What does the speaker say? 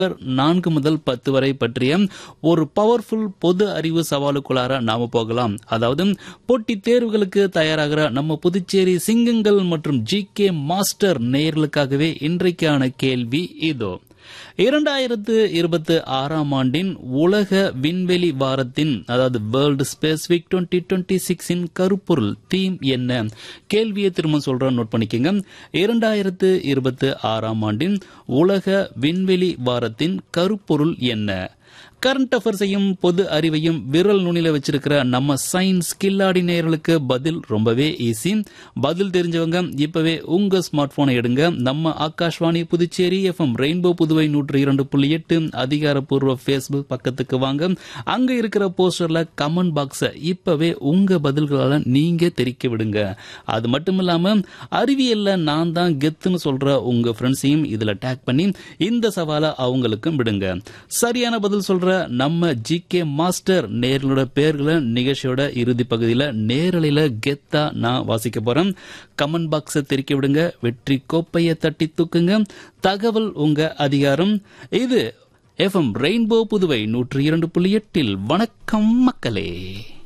நான்கு முதல் பத்து வரை பற்றிய ஒரு பவர்ஃபுல் பொது அறிவு சவாலுக்குள்ளார நாம போகலாம் அதாவது போட்டித் தேர்வுகளுக்கு தயாராகிற நம்ம புதுச்சேரி சிங்கங்கள் மற்றும் ஜி கே மாஸ்டர் நேயர்களுக்காகவே இன்றைக்கான கேள்வி இதோ இரண்டாயிரத்து இருபத்தி ஆறாம் ஆண்டின் உலக விண்வெளி வாரத்தின் அதாவது world space week twenty twenty சிக்ஸின் கருப்பொருள் தீம் என்ன கேள்வியை திரும்ப சொல்றேன் நோட் பண்ணிக்கோங்க இரண்டாயிரத்து இருபத்தி ஆறாம் ஆண்டின் உலக விண்வெளி வாரத்தின் கருப்பொருள் என்ன கரண்ட் அஃபேர்ஸையும் பொது அறிவையும் விரல் நுனில வச்சிருக்கிற நம்ம சயின்ஸ் கில்லாடி நேயர்களுக்கு பதில் ரொம்பவே ஈஸி பதில் தெரிஞ்சவங்க இப்பவே உங்க ஸ்மார்ட் போனை எடுங்க நம்ம ஆகாஷ்வாணி புதுச்சேரி எஃப்எம் ரெயின்போ புதுவை நூற்றி இரண்டு புள்ளி எட்டு அதிகாரப்பூர்வ ஃபேஸ்புக் பக்கத்துக்கு வாங்க அங்க இருக்கிற போஸ்டர்ல கமெண்ட் பாக்ஸை இப்பவே உங்க பதில்களால நீங்க தெரிக்க விடுங்க அது மட்டும் இல்லாம அறிவியல்ல நான் தான் கெத்துன்னு சொல்ற உங்க ஃப்ரெண்ட்ஸையும் இதுல டேக் பண்ணி இந்த சவாலை அவங்களுக்கும் விடுங்க சரியான பதில் சொல்ற நம்ம ஜி கே மாஸ்டர் நேர்களோட பேர்களை நிகழ்ச்சியோட இறுதி பகுதியில் நேரலையில கெத்தா நான் வாசிக்க போறேன் கமெண்ட் பாக்ஸை தெரிக்க விடுங்க வெற்றி கோப்பையை தட்டி தூக்குங்க தகவல் உங்க அதிகாரம் இது எஃப்எம் ரெயின்போ புதுவை நூற்றி இரண்டு புள்ளி எட்டில் வணக்கம் மக்களே